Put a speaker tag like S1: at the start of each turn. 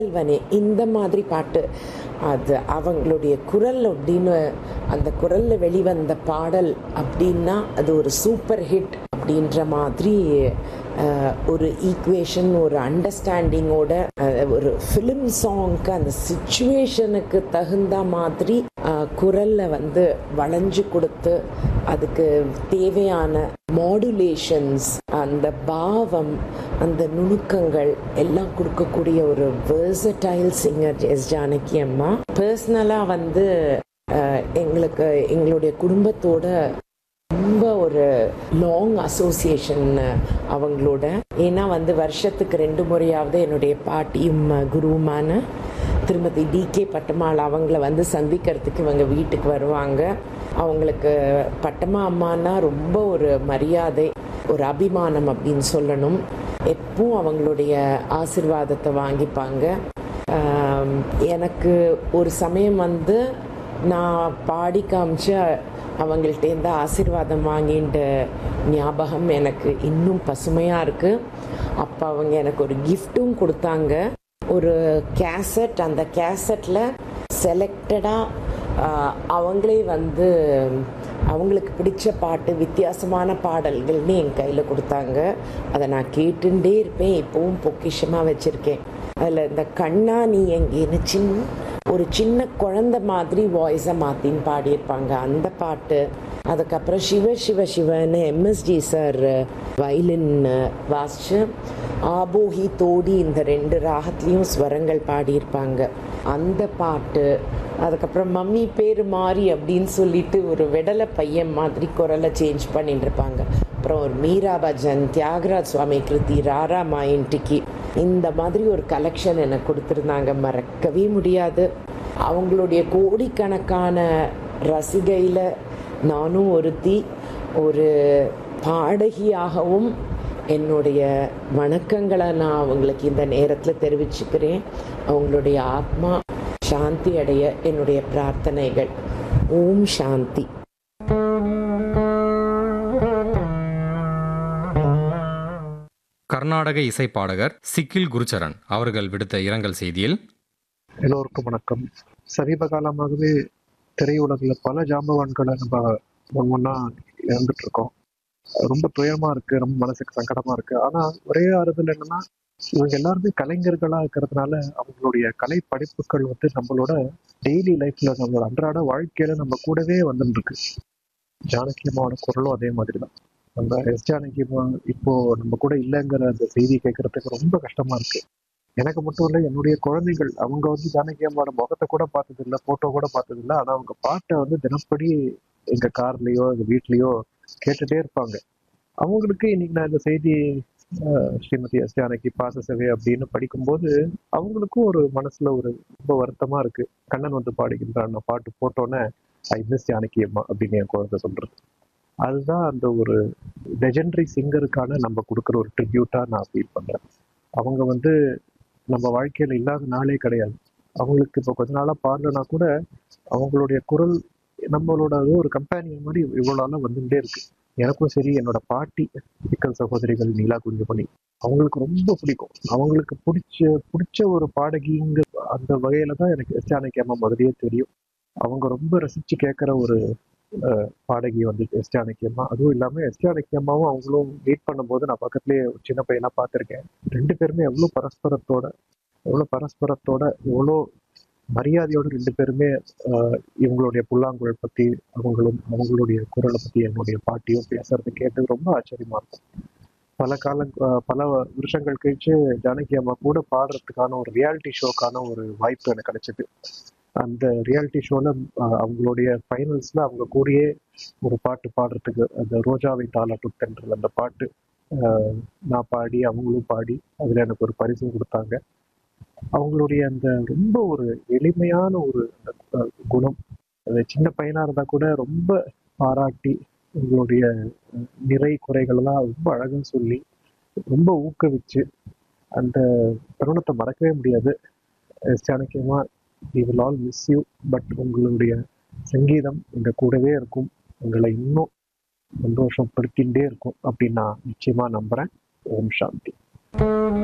S1: செல்வனே இந்த மாதிரி பாட்டு அது அவங்களுடைய குரல் அப்படின்னு அந்த குரல்ல வெளிவந்த பாடல் அப்படின்னா அது ஒரு சூப்பர் ஹிட் அப்படின்ற மாதிரி அஹ், ஒரு ஈக்குவேஷன் ஒரு அண்டர்ஸ்டாண்டிங்கோட ஒரு ஃபிலிம் சாங்க்கு அந்த சுச்சுவேஷனுக்கு தகுந்த மாதிரி அஹ், குரல்ல வந்து வளைஞ்சு கொடுத்து அதுக்கு தேவையான மாடுலேஷன்ஸ் அந்த பாவம் அந்த நுணுக்கங்கள் எல்லாம் கொடுக்கக்கூடிய ஒரு வேர்சடைல் சிங்கர் எஸ் ஜானகி அம்மா பர்சனலாக வந்து அஹ், எங்களுக்கு எங்களுடைய குடும்பத்தோட ரொம்ப ஒரு லாங் அசோசியேஷன் அவங்களோட ஏன்னா வந்து வருஷத்துக்கு ரெண்டு முறையாவது என்னுடைய பாட்டியும் குருவுமான திருமதி டி கே பட்டம்மாள் அவங்கள வந்து சந்திக்கிறதுக்கு இவங்க வீட்டுக்கு வருவாங்க அவங்களுக்கு பட்டம்மா அம்மானா ரொம்ப ஒரு மரியாதை ஒரு அபிமானம் அப்படின்னு சொல்லணும் எப்பவும் அவங்களுடைய ஆசிர்வாதத்தை வாங்கிப்பாங்க ஆம், எனக்கு ஒரு சமயம் வந்து நான் பாடி காமிச்ச அவங்கள்ட்டேருந்து ஆசீர்வாதம் வாங்கின்ற ஞாபகம் எனக்கு இன்னும் பசுமையாக இருக்குது அப்போ அவங்க எனக்கு ஒரு கிஃப்ட்டும் கொடுத்தாங்க ஒரு கேசட் அந்த கேசட்டில் செலக்டடாக அவங்களே வந்து அவங்களுக்கு பிடிச்ச பாட்டு வித்தியாசமான பாடல்கள்னு என் கையில் கொடுத்தாங்க அதை நான் கேட்டுட்டே இருப்பேன் இப்போவும் பொக்கிஷமாக வச்சுருக்கேன் அதில் இந்த கண்ணா நீ எங்கேன்னு சின்ன ஒரு சின்ன குழந்தை மாதிரி வாய்ஸை மாற்றின்னு பாடியிருப்பாங்க அந்த பாட்டு அதுக்கப்புறம் சிவ சிவ சிவன்னு எம்எஸ்டி சார் வயலின் வாசிச்சு ஆபோஹி தோடி இந்த ரெண்டு ராகத்துலேயும் ஸ்வரங்கள் பாடியிருப்பாங்க அந்த பாட்டு அதுக்கப்புறம் மம்மி பேர் மாறி அப்படின்னு சொல்லிட்டு ஒரு விடலை பையன் மாதிரி குரலை சேஞ்ச் பண்ணிட்டு இருப்பாங்க அப்புறம் ஒரு மீரா பஜன் தியாகராஜ் சுவாமி கிருதி ராரா மாயின்டிக்கு இந்த மாதிரி ஒரு கலெக்ஷன் எனக்கு கொடுத்துருந்தாங்க மறக்கவே முடியாது அவங்களுடைய கோடிக்கணக்கான ரசிகையில் நானும் ஒருத்தி ஒரு பாடகியாகவும் என்னுடைய வணக்கங்களை நான் அவங்களுக்கு இந்த நேரத்தில் தெரிவிச்சுக்கிறேன் அவங்களுடைய ஆத்மா சாந்தி அடைய என்னுடைய பிரார்த்தனைகள் ஓம் சாந்தி
S2: கர்நாடக இசைப்பாடகர் சிக்கில் குருச்சரன் அவர்கள் விடுத்த இரங்கல் செய்தியில்
S3: எல்லோருக்கும் வணக்கம் சமீப காலமாகவே திரையுலகில் பல ஜாம்பவான்களை நம்ம ஒன் ஒன்றா இழந்துட்டு இருக்கோம் ரொம்ப துயரமா இருக்கு ரொம்ப மனசுக்கு சங்கடமா இருக்கு ஆனா ஒரே ஆறுதல் என்னன்னா இவங்க எல்லாருமே கலைஞர்களா இருக்கிறதுனால அவங்களுடைய கலை படைப்புகள் வந்து நம்மளோட டெய்லி லைஃப்ல நம்மளோட அன்றாட வாழ்க்கையில நம்ம கூடவே வந்துட்டு இருக்கு ஜானகி அம்மாவோட குரலும் அதே மாதிரி தான் நம்ம எஸ் ஜானகி அம்மா இப்போ நம்ம கூட இல்லைங்கிற அந்த செய்தி கேட்கறதுக்கு ரொம்ப கஷ்டமா இருக்கு எனக்கு மட்டும் இல்லை என்னுடைய குழந்தைகள் அவங்க வந்து ஜானகி அம்மாவோட முகத்தை கூட பார்த்தது இல்லை போட்டோ கூட பார்த்தது இல்லை ஆனா அவங்க பாட்டை வந்து தினப்படி எங்க கார்லயோ எங்க வீட்லயோ கேட்டுட்டே இருப்பாங்க அவங்களுக்கு இன்னைக்கு நான் இந்த செய்தி அஹ், ஸ்ரீமதி எஸ் ஜானகி பாசசவே அப்படின்னு படிக்கும்போது அவங்களுக்கும் ஒரு மனசுல ஒரு ரொம்ப வருத்தமா இருக்கு கண்ணன் வந்து பாடுகின்றான் நான் பாட்டு போட்டோன்னே ஐ மிஸ் ஜானகி அம்மா அப்படின்னு என் குழந்தை சொல்றது அதுதான் அந்த ஒரு லெஜெண்டரி சிங்கருக்கான நம்ம கொடுக்குற ஒரு ட்ரிபியூட்டா நான் ஃபீல் பண்றேன் அவங்க வந்து நம்ம வாழ்க்கையில இல்லாத நாளே கிடையாது அவங்களுக்கு இப்போ கொஞ்ச நாளா பாடலனா கூட அவங்களுடைய குரல் நம்மளோட அது ஒரு கம்பேனியன் மாதிரி இவ்வளவு நாளா வந்துட்டே இருக்கு எனக்கும் சரி என்னோட பாட்டி சிக்கல் சகோதரிகள் நீலா குஞ்சுமணி அவங்களுக்கு ரொம்ப பிடிக்கும் அவங்களுக்கு பிடிச்ச பிடிச்ச ஒரு பாடகிங்க அந்த வகையில தான் எனக்கு எஸ் ஜானகி அம்மா முதலியே தெரியும் அவங்க ரொம்ப ரசிச்சு கேட்குற ஒரு அஹ், பாடகி வந்து எஸ் ஜானகி அம்மா அதுவும் இல்லாம எஸ் ஜானகி அம்மாவும் அவங்களும் மீட் பண்ணும்போது நான் பக்கத்துலயே ஒரு சின்ன பையனா பார்த்திருக்கேன் ரெண்டு பேருமே எவ்வளவு பரஸ்பரத்தோட எவ்வளவு பரஸ்பரத்தோட எவ்வளோ மரியாதையோட ரெண்டு பேருமே ஆஹ், இவங்களுடைய புல்லாங்குழல் பத்தி அவங்களும் அவங்களுடைய குரலை பத்தி என்னுடைய பாட்டியும் பேசுறது கேட்டு ரொம்ப ஆச்சரியமா இருக்கும் பல கால ஆஹ், பல வருஷங்கள் கழிச்சு ஜானகி அம்மா கூட பாடுறதுக்கான ஒரு ரியாலிட்டி ஷோக்கான ஒரு வாய்ப்பு எனக்கு கிடைச்சது அந்த ரியாலிட்டி ஷோல அவங்களுடைய ஃபைனல்ஸ்ல அவங்க கூடயே ஒரு பாட்டு பாடுறதுக்கு அந்த ரோஜாவை தாளாட்டுத்தென்ற அந்த பாட்டு ஆஹ், நான் பாடி அவங்களும் பாடி அதுல எனக்கு ஒரு பரிசும் கொடுத்தாங்க அவங்களுடைய அந்த ரொம்ப ஒரு எளிமையான ஒரு அந்த, அஹ், குணம் அது சின்ன பையனா இருந்தா கூட ரொம்ப பாராட்டி உங்களுடைய அஹ், நிறை குறைகளெல்லாம் ரொம்ப அழகா சொல்லி ரொம்ப ஊக்குவிச்சு அந்த தருணத்தை மறக்கவே முடியாது எஸ் ஜானகியமா we will all miss you but உங்களுடைய சங்கீதம் எங்க கூடவே இருக்கும் உங்களை இன்னும் சந்தோஷப்படுத்திகிட்டே இருக்கும் அப்படின்னு நான் நிச்சயமா நம்புறேன் ஓம் சாந்தி